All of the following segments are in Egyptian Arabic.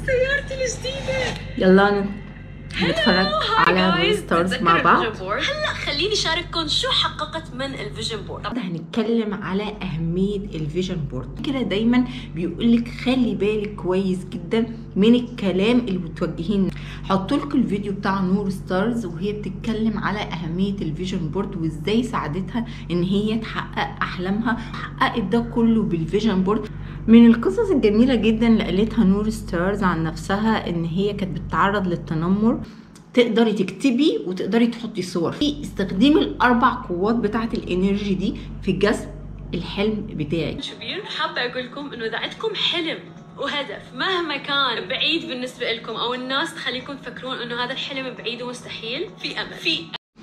سيارتي الجديدة يلا نتفرج على نور ستارز مع بعض هلا خليني شارككم شو حققت من الفيجن بورد النهارده هنتكلم على اهميه الفيجن بورد كده دايما بيقول لك خلي بالك كويس جدا من الكلام اللي بتوجهين حط لكم الفيديو بتاع نور ستارز وهي بتتكلم على اهميه الفيجن بورد وازاي ساعدتها ان هي تحقق احلامها حققت ده كله بالفيجن بورد من القصص الجميلة جدا اللي قالتها نور ستارز عن نفسها ان هي كانت بتتعرض للتنمر تقدري تكتبي وتقدري تحطي صور في استخدمي الاربع قوات بتاعه الانرجي دي في جذب الحلم بتاعك شبير حابة اقول لكم انه اذا عندكم حلم وهدف مهما كان بعيد بالنسبة لكم او الناس تخليكم تفكرون انه هذا الحلم بعيد ومستحيل في امل في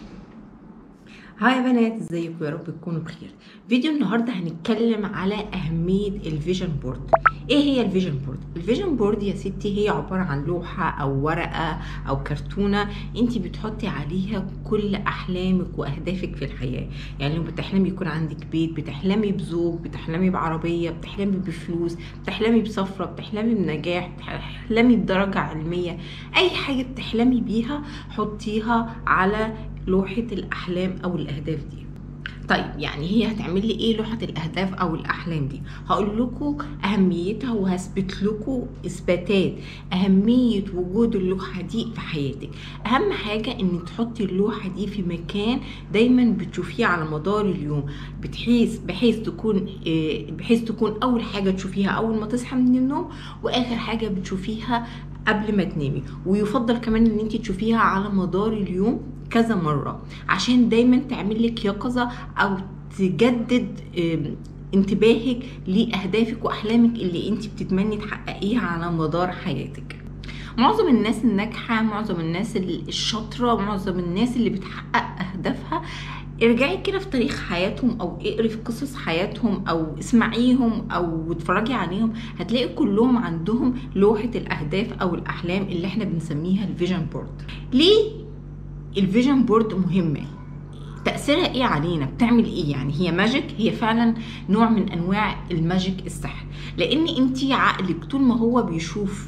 هاي يا بنات ازيكم يا رب تكونوا بخير فيديو النهارده هنتكلم على اهميه الفيجن بورد ايه هي الفيجن بورد الفيجن بورد يا ستي هي عباره عن لوحه او ورقه او كرتونه انت بتحطي عليها كل احلامك واهدافك في الحياه يعني لو بتحلمي يكون عندك بيت بتحلمي بزوج بتحلمي بعربيه بتحلمي بفلوس بتحلمي بسفره بتحلمي بنجاح بتحلمي بدرجه علميه اي حاجه بتحلمي بيها حطيها على لوحة الأحلام أو الأهداف دي طيب يعني هي هتعمل لي ايه لوحه الاهداف او الاحلام دي هقول لكم اهميتها وهثبت لكم اثباتات اهميه وجود اللوحه دي في حياتك اهم حاجه ان تحطي اللوحه دي في مكان دايما بتشوفيه على مدار اليوم بتحيث بحيث تكون بحيث تكون اول حاجه تشوفيها اول ما تصحى من النوم واخر حاجه بتشوفيها قبل ما تنامي ويفضل كمان ان انت تشوفيها على مدار اليوم كذا مرة عشان دايما تعمل لك يقظة او تجدد انتباهك لاهدافك واحلامك اللي انت بتتمني تحققيها على مدار حياتك معظم الناس الناجحة معظم الناس الشاطرة معظم الناس اللي بتحقق أهدافها ارجعي كده في تاريخ حياتهم او اقري في قصص حياتهم او اسمعيهم او اتفرجي عليهم هتلاقي كلهم عندهم لوحة الاهداف او الاحلام اللي احنا بنسميها الفيجن بورد ليه الفيجن بورد مهمة تأثيرها ايه علينا بتعمل ايه يعني هي ماجيك هي فعلا نوع من انواع الماجيك السحر لان انت عقلك طول ما هو بيشوف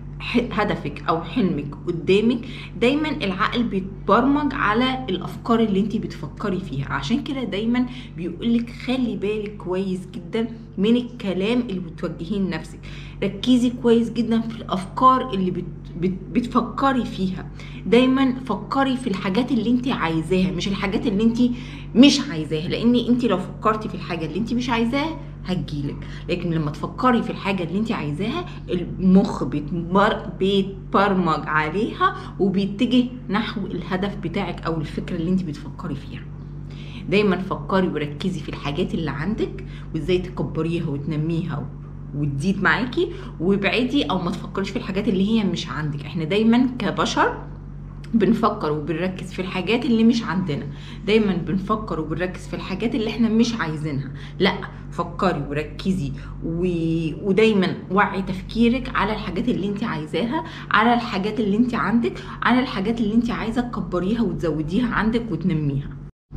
هدفك او حلمك قدامك دايما العقل بيتبرمج على الافكار اللي انت بتفكري فيها عشان كده دايما بيقولك خلي بالك كويس جدا من الكلام اللي بتوجهيه لنفسك ركزي كويس جدا في الافكار اللي بت بت بتفكري فيها دايما فكري في الحاجات اللي انت عايزاها مش الحاجات اللي انت مش عايزاها لان انت لو فكرتي في الحاجه اللي انت مش عايزاها هتجيلك لكن لما تفكري في الحاجه اللي انت عايزاها المخ بيتبرمج عليها وبيتجه نحو الهدف بتاعك او الفكره اللي انت بتفكري فيها دايما فكري وركزي في الحاجات اللي عندك وازاي تكبريها وتنميها وتزيد معاكي وابعدي او ما تفكريش في الحاجات اللي هي مش عندك احنا دايما كبشر بنفكر وبنركز في الحاجات اللي مش عندنا دايما بنفكر وبنركز في الحاجات اللي احنا مش عايزينها لا فكري وركزي و... ودايما وعي تفكيرك على الحاجات اللي انت عايزاها على الحاجات اللي انت عندك على الحاجات اللي انت عايزه تكبريها وتزوديها عندك وتنميها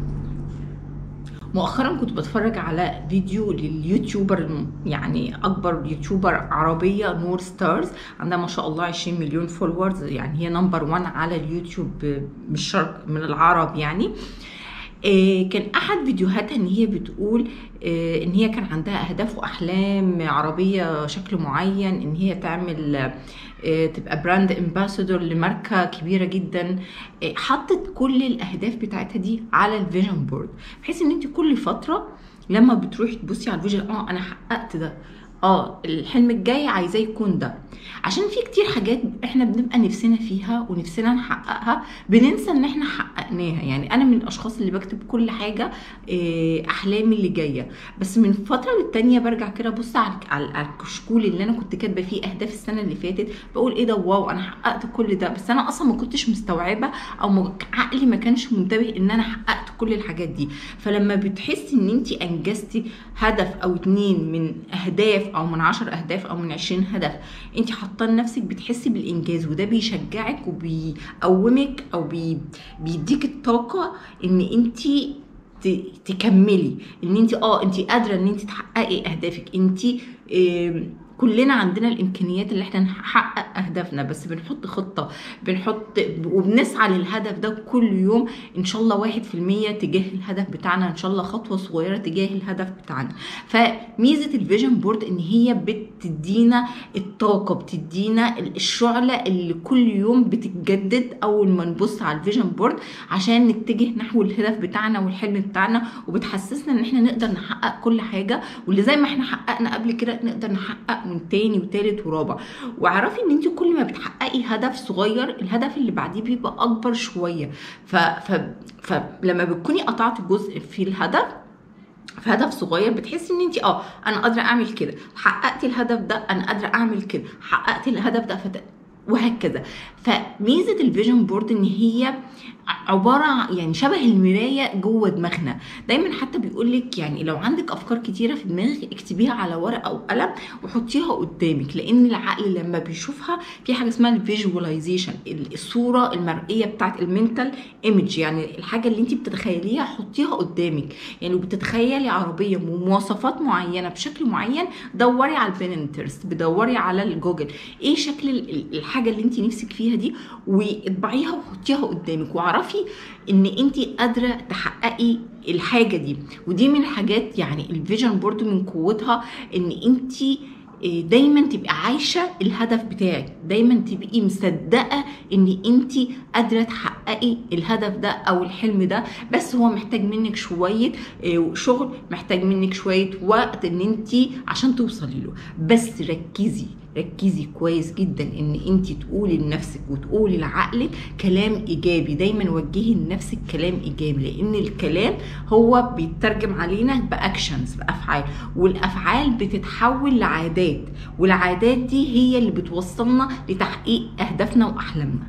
مؤخرا كنت بتفرج على فيديو لليوتيوبر يعني اكبر يوتيوبر عربيه نور ستارز عندها ما شاء الله 20 مليون فولورز يعني هي نمبر 1 على اليوتيوب من الشرق من العرب يعني كان احد فيديوهاتها ان هي بتقول ان هي كان عندها اهداف واحلام عربيه شكل معين ان هي تعمل تبقى براند امباسادور لماركه كبيره جدا حطت كل الاهداف بتاعتها دي على الفيجن بورد بحيث ان انت كل فتره لما بتروحي تبصي على الفيجن اه انا حققت ده اه الحلم الجاي عايزاه يكون ده عشان في كتير حاجات احنا بنبقى نفسنا فيها ونفسنا نحققها بننسى ان احنا حققناها يعني انا من الاشخاص اللي بكتب كل حاجه احلامي اللي جايه بس من فتره للتانيه برجع كده ابص على على الكشكول اللي انا كنت كاتبه فيه اهداف السنه اللي فاتت بقول ايه ده واو انا حققت كل ده بس انا اصلا ما كنتش مستوعبه او عقلي ما كانش منتبه ان انا حققت كل الحاجات دي فلما بتحسي ان انت انجزتي هدف او اتنين من اهداف او من عشر اهداف او من عشرين هدف انت حاطه لنفسك بتحسي بالانجاز وده بيشجعك وبيقومك او بي بيديك الطاقه ان انت تكملي ان انت اه انت قادره ان انت تحققي اهدافك انت كلنا عندنا الامكانيات اللي احنا نحقق اهدافنا بس بنحط خطه بنحط وبنسعى للهدف ده كل يوم ان شاء الله واحد في المية تجاه الهدف بتاعنا ان شاء الله خطوه صغيره تجاه الهدف بتاعنا فميزه الفيجن بورد ان هي بتدينا الطاقه بتدينا الشعله اللي كل يوم بتتجدد اول ما نبص على الفيجن بورد عشان نتجه نحو الهدف بتاعنا والحلم بتاعنا وبتحسسنا ان احنا نقدر نحقق كل حاجه واللي زي ما احنا حققنا قبل كده نقدر نحقق من تاني وتالت ورابع واعرفي ان انت كل ما بتحققي هدف صغير الهدف اللي بعديه بيبقى اكبر شويه ف... ف... فلما بتكوني قطعتي جزء في الهدف في هدف صغير بتحسي ان انت اه انا قادره اعمل كده حققت الهدف ده انا قادره اعمل كده حققت الهدف ده فت... وهكذا فميزه الفيجن بورد ان هي عباره يعني شبه المرايه جوه دماغنا دايما حتى بيقول لك يعني لو عندك افكار كتيره في دماغك اكتبيها على ورقه او قلم وحطيها قدامك لان العقل لما بيشوفها في حاجه اسمها الفيجواليزيشن الصوره المرئيه بتاعت المنتال ايمج يعني الحاجه اللي انت بتتخيليها حطيها قدامك يعني لو بتتخيلي عربيه بمواصفات معينه بشكل معين دوري على البنترست بدوري على الجوجل ايه شكل الحاجه اللي انت نفسك فيها دي واطبعيها وحطيها قدامك واعرفي ان انت قادره تحققي الحاجه دي ودي من الحاجات يعني الفيجن بورد من قوتها ان انت دايما تبقي عايشه الهدف بتاعك دايما تبقي مصدقه ان انت قادره تحققي الهدف ده او الحلم ده بس هو محتاج منك شويه شغل محتاج منك شويه وقت ان انت عشان توصلي له بس ركزي ركزي كويس جدا ان انت تقولي لنفسك وتقولي لعقلك كلام ايجابي دايما وجهي لنفسك كلام ايجابي لان الكلام هو بيترجم علينا باكشنز بافعال والافعال بتتحول لعادات والعادات دي هي اللي بتوصلنا لتحقيق اهدافنا واحلامنا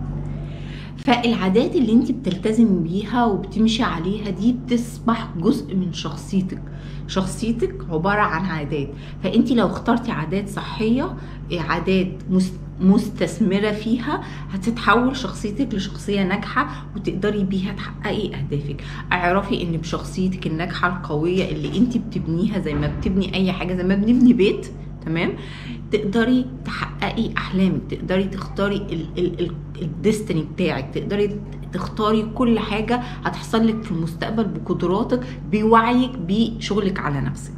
فالعادات اللي انت بتلتزم بيها وبتمشي عليها دي بتصبح جزء من شخصيتك شخصيتك عبارة عن عادات فانت لو اخترتي عادات صحية عادات مستثمرة فيها هتتحول شخصيتك لشخصية ناجحة وتقدري بيها تحققي أهدافك اعرفي ان بشخصيتك الناجحة القوية اللي انت بتبنيها زي ما بتبني اي حاجة زي ما بنبني بيت تمام تقدري تحققي احلامك تقدري تختاري الديستني بتاعك تقدري تختاري كل حاجه هتحصل لك في المستقبل بقدراتك بوعيك بشغلك على نفسك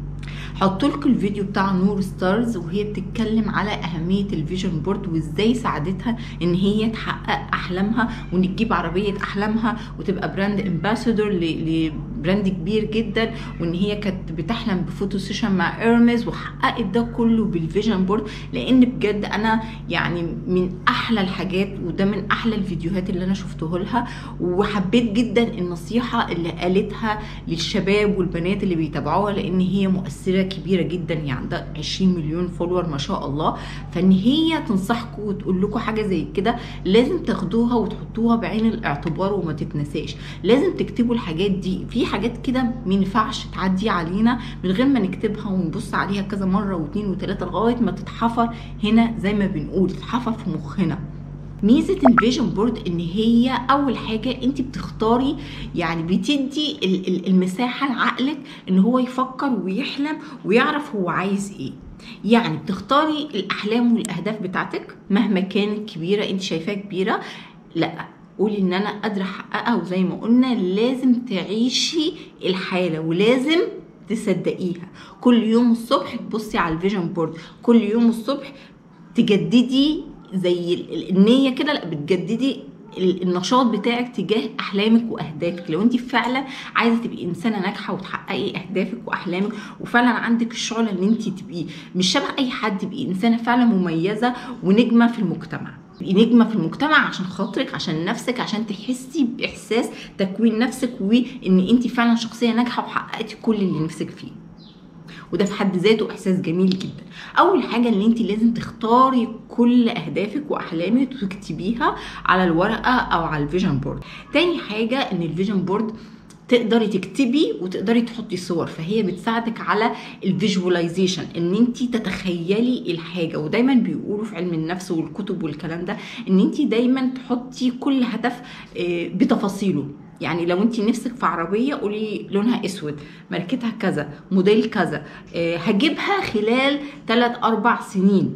حط لكم الفيديو بتاع نور ستارز وهي بتتكلم على اهميه الفيجن بورد وازاي ساعدتها ان هي تحقق احلامها وان تجيب عربيه احلامها وتبقى براند امباسادور لبراند كبير جدا وان هي كانت بتحلم بفوتو سيشن مع ايرمز وحققت ده كله بالفيجن بورد لان بجد انا يعني من احلى الحاجات وده من احلى الفيديوهات اللي انا شفته لها وحبيت جدا النصيحه اللي قالتها للشباب والبنات اللي بيتابعوها لان هي مؤثره كبيره جدا يعني عندها 20 مليون فولور ما شاء الله فان هي تنصحكم وتقول لكم حاجه زي كده لازم تاخدوها وتحطوها بعين الاعتبار وما تتنساش لازم تكتبوا الحاجات دي في حاجات كده ما ينفعش تعدي علينا من غير ما نكتبها ونبص عليها كذا مره واثنين وثلاثه لغايه ما تتحفر هنا زي ما بنقول تتحفر في مخنا ميزه الفيجن بورد ان هي اول حاجه انت بتختاري يعني بتدي المساحه لعقلك ان هو يفكر ويحلم ويعرف هو عايز ايه يعني بتختاري الاحلام والاهداف بتاعتك مهما كانت كبيره انت شايفاها كبيره لا قولي ان انا قادره احققها وزي ما قلنا لازم تعيشي الحاله ولازم تصدقيها كل يوم الصبح تبصي على الفيجن بورد كل يوم الصبح تجددي زي النية كده لا بتجددي النشاط بتاعك تجاه احلامك واهدافك لو انت فعلا عايزه تبقي انسانه ناجحه وتحققي اهدافك واحلامك وفعلا عندك الشعله ان انت تبقي مش شبه اي حد تبقي انسانه فعلا مميزه ونجمه في المجتمع تبقي نجمه في المجتمع عشان خاطرك عشان نفسك عشان تحسي باحساس تكوين نفسك وان انت فعلا شخصيه ناجحه وحققتي كل اللي نفسك فيه وده في حد ذاته احساس جميل جدا اول حاجه ان انت لازم تختاري كل اهدافك واحلامك وتكتبيها على الورقه او على الفيجن بورد تاني حاجه ان الفيجن بورد تقدري تكتبي وتقدري تحطي صور فهي بتساعدك على الفيجواليزيشن ان انت تتخيلي الحاجه ودايما بيقولوا في علم النفس والكتب والكلام ده ان انت دايما تحطي كل هدف بتفاصيله يعني لو انت نفسك في عربيه قولي لونها اسود ماركتها كذا موديل كذا آه، هجيبها خلال 3 4 سنين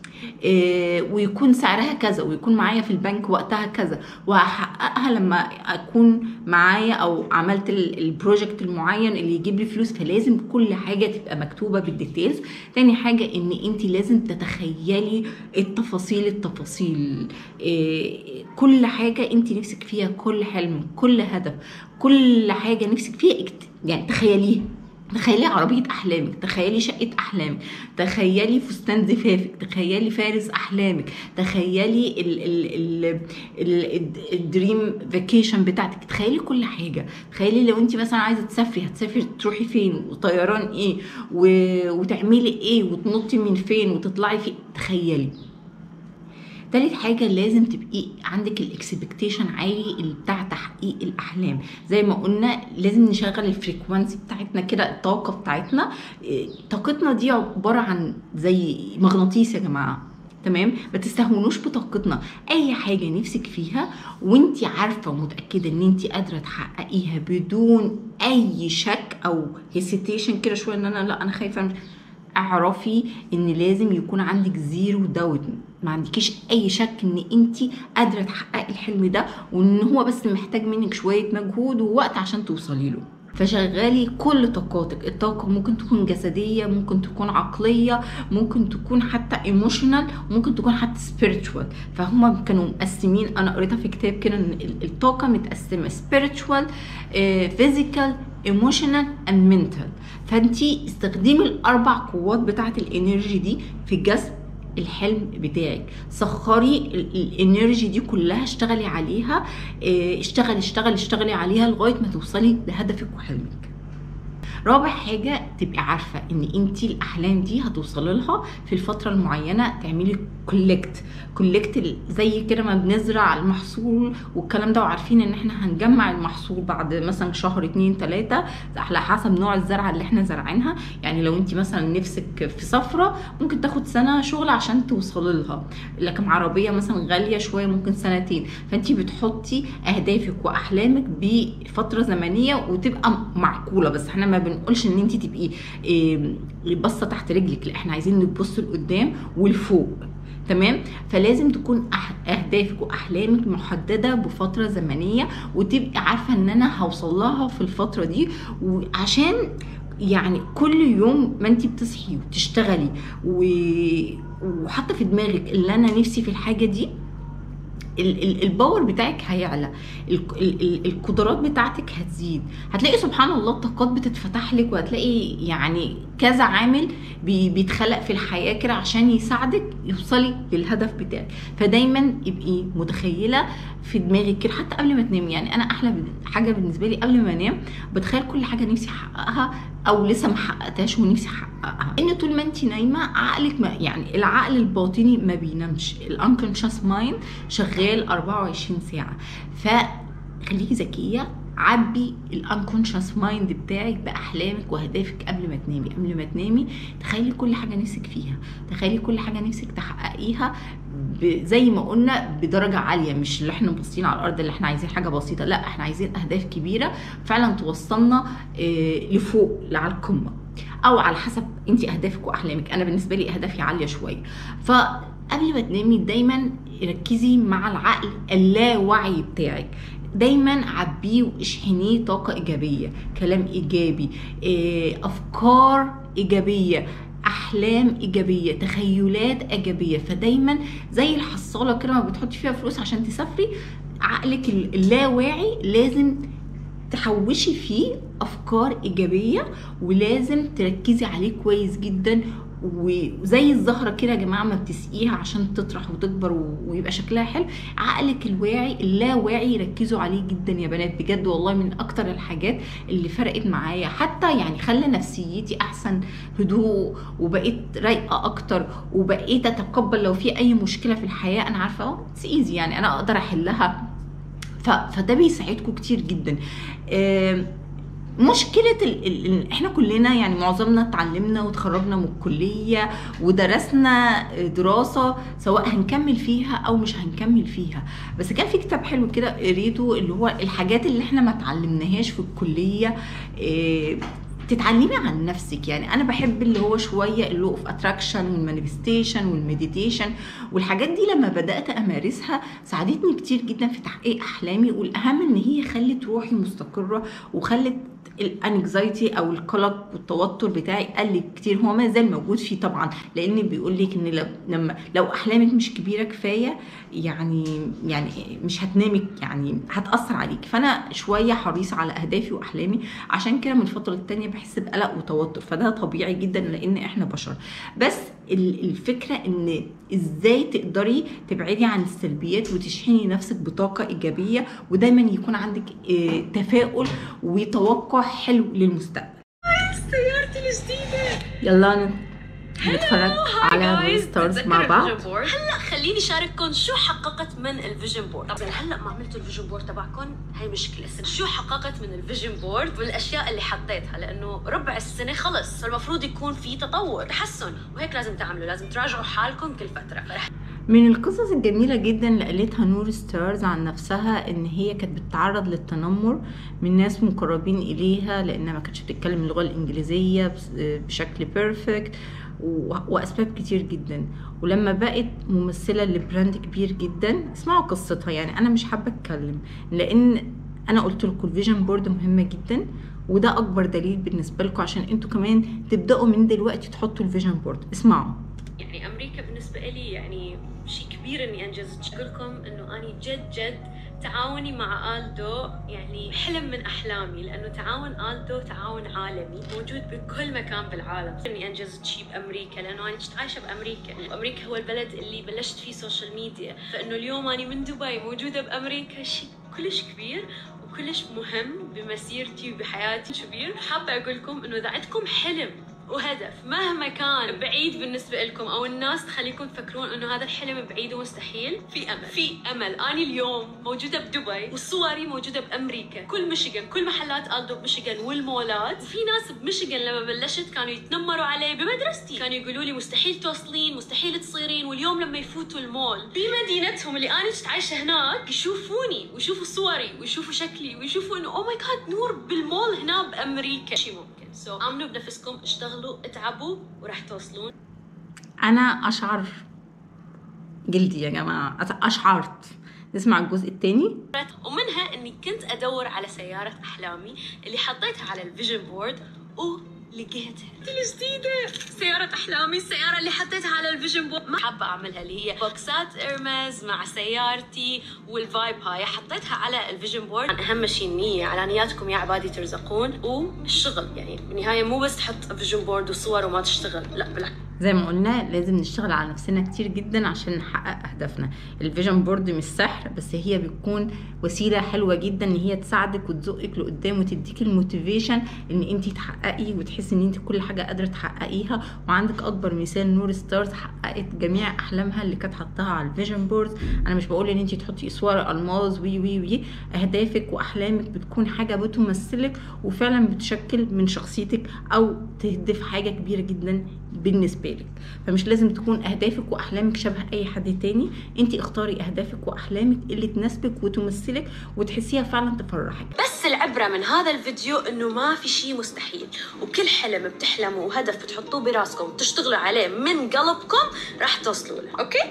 آه، ويكون سعرها كذا ويكون معايا في البنك وقتها كذا وهحققها لما اكون معايا او عملت ال- البروجكت المعين اللي يجيب لي فلوس فلازم كل حاجه تبقى مكتوبه بالديتيلز تاني حاجه ان انت لازم تتخيلي التفاصيل التفاصيل إيه، كل حاجه انت نفسك فيها كل حلم كل هدف كل حاجه نفسك فيها اكت- يعني تخيليها تخيلي عربية أحلامك تخيلي شقة أحلامك تخيلي فستان زفافك تخيلي فارس أحلامك تخيلي ال ال ال ال الدريم فاكيشن بتاعتك تخيلي كل حاجة تخيلي لو انت مثلا عايزة تسافري هتسافري تروحي فين وطيران ايه و... وتعملي ايه وتنطي من فين وتطلعي فين تخيلي تالت حاجة لازم تبقي عندك الاكسبكتيشن عالي اللي بتاع تحقيق الأحلام زي ما قلنا لازم نشغل الفريكوانسي بتاعتنا كده الطاقة بتاعتنا إيه، طاقتنا دي عبارة عن زي مغناطيس يا جماعة تمام ما تستهونوش بطاقتنا اي حاجه نفسك فيها وانت عارفه ومتاكده ان انت قادره تحققيها بدون اي شك او هيسيتيشن كده شويه ان انا لا انا خايفه أعمل- اعرفي ان لازم يكون عندك زيرو داوت ما عندكيش اي شك ان انت قادره تحققي الحلم ده وان هو بس محتاج منك شويه مجهود ووقت عشان توصلي له فشغلي كل طاقاتك الطاقة ممكن تكون جسدية ممكن تكون عقلية ممكن تكون حتى ايموشنال ممكن تكون حتى spiritual فهم كانوا مقسمين انا قريتها في كتاب كده ان ال- الطاقة متقسمة spiritual آه، physical emotional and mental فانتي استخدمي الاربع قوات بتاعت الانرجي دي في جذب الحلم بتاعك سخري ال- الانرجي دي كلها اشتغلي عليها اه، اشتغلي اشتغلي اشتغلي عليها لغايه ما توصلي لهدفك وحلمك رابع حاجة تبقي عارفة ان انت الاحلام دي هتوصلي لها في الفترة المعينة تعملي كولكت كولكت زي كده ما بنزرع المحصول والكلام ده وعارفين ان احنا هنجمع المحصول بعد مثلا شهر اتنين تلاتة على حسب نوع الزرعة اللي احنا زارعينها يعني لو انت مثلا نفسك في سفرة ممكن تاخد سنة شغل عشان توصلي لها لكن عربية مثلا غالية شوية ممكن سنتين فانت بتحطي اهدافك واحلامك بفترة زمنية وتبقى معقولة بس احنا ما بنقولش ان انت تبقي إيه، باصة تحت رجلك لا احنا عايزين نبص لقدام ولفوق تمام فلازم تكون أح- اهدافك واحلامك محدده بفتره زمنيه وتبقي عارفه ان انا هوصل لها في الفتره دي وعشان يعني كل يوم ما انت بتصحي وتشتغلي و... وحاطه في دماغك اللي انا نفسي في الحاجه دي ال- ال- الباور بتاعك هيعلى ال- ال- ال- القدرات بتاعتك هتزيد هتلاقي سبحان الله الطاقات بتتفتح لك وهتلاقي يعني كذا عامل بي- بيتخلق في الحياه كده عشان يساعدك يوصلي للهدف بتاعك فدايما ابقي متخيله في دماغك كده حتى قبل ما تنامي يعني انا احلى بن- حاجه بالنسبه لي قبل ما انام بتخيل كل حاجه نفسي احققها او لسه ما حققتهاش ونفسي احققها ان طول ما انت نايمه عقلك ما يعني العقل الباطني ما بينامش الانكونشس مايند شغال 24 ساعه فخليكي ذكيه عبي الانكونشس مايند بتاعك باحلامك واهدافك قبل ما تنامي قبل ما تنامي تخيلي كل حاجه نفسك فيها تخيلي كل حاجه نفسك تحققيها ب- زي ما قلنا بدرجه عاليه مش اللي احنا باصين على الارض اللي احنا عايزين حاجه بسيطه لا احنا عايزين اهداف كبيره فعلا توصلنا آه، لفوق على القمه او على حسب انت اهدافك واحلامك انا بالنسبه لي اهدافي عاليه شويه فقبل ما تنامي دايما ركزي مع العقل اللاواعي بتاعك دايما عبيه واشحنيه طاقه ايجابيه كلام ايجابي آه، افكار ايجابيه احلام ايجابيه تخيلات ايجابيه فدايما زي الحصاله كده ما بتحطي فيها فلوس عشان تسافري عقلك اللاواعي لازم تحوشي فيه افكار ايجابيه ولازم تركزي عليه كويس جدا وزي الزهره كده يا جماعه ما بتسقيها عشان تطرح وتكبر و- ويبقى شكلها حلو عقلك الواعي اللاواعي ركزوا عليه جدا يا بنات بجد والله من اكتر الحاجات اللي فرقت معايا حتى يعني خلى نفسيتي احسن هدوء وبقيت رايقه اكتر وبقيت اتقبل لو في اي مشكله في الحياه انا عارفه اه ايزي يعني انا اقدر احلها ف... فده بيساعدكم كتير جدا آم، مشكلة ال... ال... ال... احنا كلنا يعني معظمنا اتعلمنا وتخرجنا من الكلية ودرسنا دراسة سواء هنكمل فيها او مش هنكمل فيها بس كان في كتاب حلو كده قريته اللي هو الحاجات اللي احنا ما اتعلمناهاش في الكلية إيه تتعلمي عن نفسك يعني انا بحب اللي هو شويه اللو اوف اتراكشن والمانيفستيشن والمديتيشن والحاجات دي لما بدات امارسها ساعدتني كتير جدا في تحقيق احلامي والاهم ان هي خلت روحي مستقره وخلت الانكزايتي او القلق والتوتر بتاعي قل كتير هو ما زال موجود فيه طبعا لان بيقول لك ان لو لما لو احلامك مش كبيره كفايه يعني يعني مش هتنامك يعني هتاثر عليك فانا شويه حريصه على اهدافي واحلامي عشان كده من الفتره التانية بحس بقلق وتوتر فده طبيعي جدا لان احنا بشر بس الفكره ان ازاي تقدري تبعدي عن السلبيات وتشحني نفسك بطاقه ايجابيه ودايما يكون عندك تفاؤل وتوقع حلو للمستقبل سيارتي الجديدة يلا نتفرج على مون ستارز مع بعض هلا خليني شارككم شو حققت من الفيجن بورد طبعا هلا ما عملتوا الفيجن بورد تبعكم هي مشكله شو حققت من الفيجن بورد والاشياء اللي حطيتها لانه ربع السنه خلص فالمفروض يكون في تطور تحسن وهيك لازم تعملوا لازم تراجعوا حالكم كل فتره من القصص الجميلة جدا اللي قالتها نور ستارز عن نفسها ان هي كانت بتتعرض للتنمر من ناس مقربين اليها لانها ما كانتش بتتكلم اللغة الانجليزية بشكل بيرفكت واسباب كتير جدا ولما بقت ممثله لبراند كبير جدا اسمعوا قصتها يعني انا مش حابه اتكلم لان انا قلت لكم الفيجن بورد مهمه جدا وده اكبر دليل بالنسبه لكم عشان انتوا كمان تبداوا من دلوقتي تحطوا الفيجن بورد اسمعوا يعني امريكا بالنسبه لي يعني شيء كبير اني انجزت لكم انه اني جد جد تعاوني مع آلدو يعني حلم من أحلامي لأنه تعاون آلدو تعاون عالمي موجود بكل مكان بالعالم إني أنجزت شيء بأمريكا لأنه أنا كنت عايشة بأمريكا وأمريكا هو البلد اللي بلشت فيه سوشيال ميديا فإنه اليوم أنا من دبي موجودة بأمريكا شيء كلش كبير وكلش مهم بمسيرتي وبحياتي كبير حابة أقول لكم إنه إذا عندكم حلم وهدف مهما كان بعيد بالنسبة لكم أو الناس تخليكم تفكرون إنه هذا الحلم بعيد ومستحيل في أمل في أمل أنا اليوم موجودة بدبي وصوري موجودة بأمريكا كل ميشيغان كل محلات ألدو بميشيغان والمولات وفي ناس بميشيغان لما بلشت كانوا يتنمروا علي بمدرستي كانوا يقولوا لي مستحيل توصلين مستحيل تصيرين واليوم لما يفوتوا المول بمدينتهم اللي أنا كنت عايشة هناك يشوفوني ويشوفوا صوري ويشوفوا شكلي ويشوفوا إنه أوه ماي جاد نور بالمول هنا بأمريكا شيء ممكن سو so, امنوا بنفسكم اشتغلوا اتعبوا وراح توصلون انا اشعر جلدي يا جماعه اشعرت نسمع الجزء الثاني ومنها اني كنت ادور على سياره احلامي اللي حطيتها على الفيجن بورد ولقيتها الجديدة سيارة أحلامي السيارة اللي حطيتها على الفيجن بورد ما حابة أعملها اللي هي بوكسات إرمز مع سيارتي والفايب هاي حطيتها على الفيجن بورد أهم شيء النية على نياتكم يا عبادي ترزقون والشغل يعني بالنهاية مو بس تحط فيجن بورد وصور وما تشتغل لا بالعكس زي ما قلنا لازم نشتغل على نفسنا كتير جدا عشان نحقق اهدافنا الفيجن بورد مش سحر بس هي بتكون وسيله حلوه جدا ان هي تساعدك وتزقك لقدام وتديك الموتيفيشن ان انت تحققي وتحسي ان انت كل حاجه قادره تحققيها وعندك اكبر مثال نور ستارز حققت جميع احلامها اللي كانت حطاها على الفيجن بورد انا مش بقول ان انت تحطي صور الماظ وي وي وي اهدافك واحلامك بتكون حاجه بتمثلك وفعلا بتشكل من شخصيتك او تهدف حاجه كبيره جدا بالنسبه لك فمش لازم تكون اهدافك واحلامك شبه اي حد تاني انت اختاري اهدافك واحلامك اللي تناسبك وتمثلك وتحسيها فعلا تفرحك بس العبره من هذا الفيديو انه ما في شيء مستحيل وكل حلم بتحلموا وهدف بتحطوه براسكم وتشتغلوا عليه من قلبكم راح توصلوا له اوكي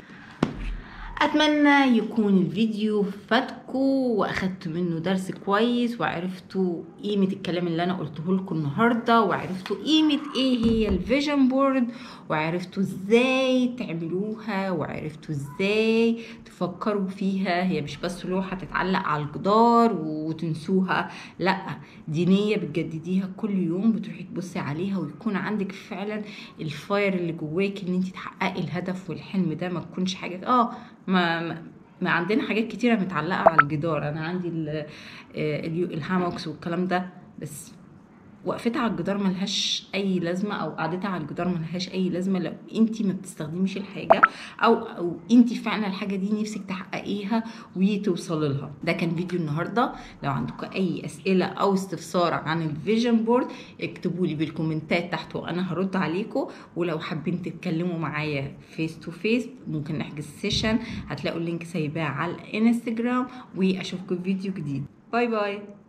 اتمنى يكون الفيديو فاتكم واخدتوا منه درس كويس وعرفتوا قيمه الكلام اللي انا قلته لكم النهارده وعرفتوا قيمه ايه هي الفيجن بورد وعرفتوا ازاي تعملوها وعرفتوا ازاي تفكروا فيها هي مش بس لوحه تتعلق على الجدار وتنسوها لا دي نيه بتجدديها كل يوم بتروحي تبصي عليها ويكون عندك فعلا الفاير اللي جواك ان انت تحققي الهدف والحلم ده ما تكونش حاجه اه ما ما عندنا حاجات كتيره متعلقه على الجدار انا عندي الهاموكس والكلام ده بس وقفتها على الجدار ملهاش اي لازمه او قعدتها على الجدار ملهاش اي لازمه لو انت ما بتستخدميش الحاجه او او انت فعلا الحاجه دي نفسك تحققيها وتوصلي لها ده كان فيديو النهارده لو عندكم اي اسئله او استفسار عن الفيجن بورد اكتبوا لي بالكومنتات تحت وانا هرد عليكم ولو حابين تتكلموا معايا فيس تو فيس ممكن نحجز سيشن هتلاقوا اللينك سايباه على الانستجرام واشوفكم في فيديو جديد باي باي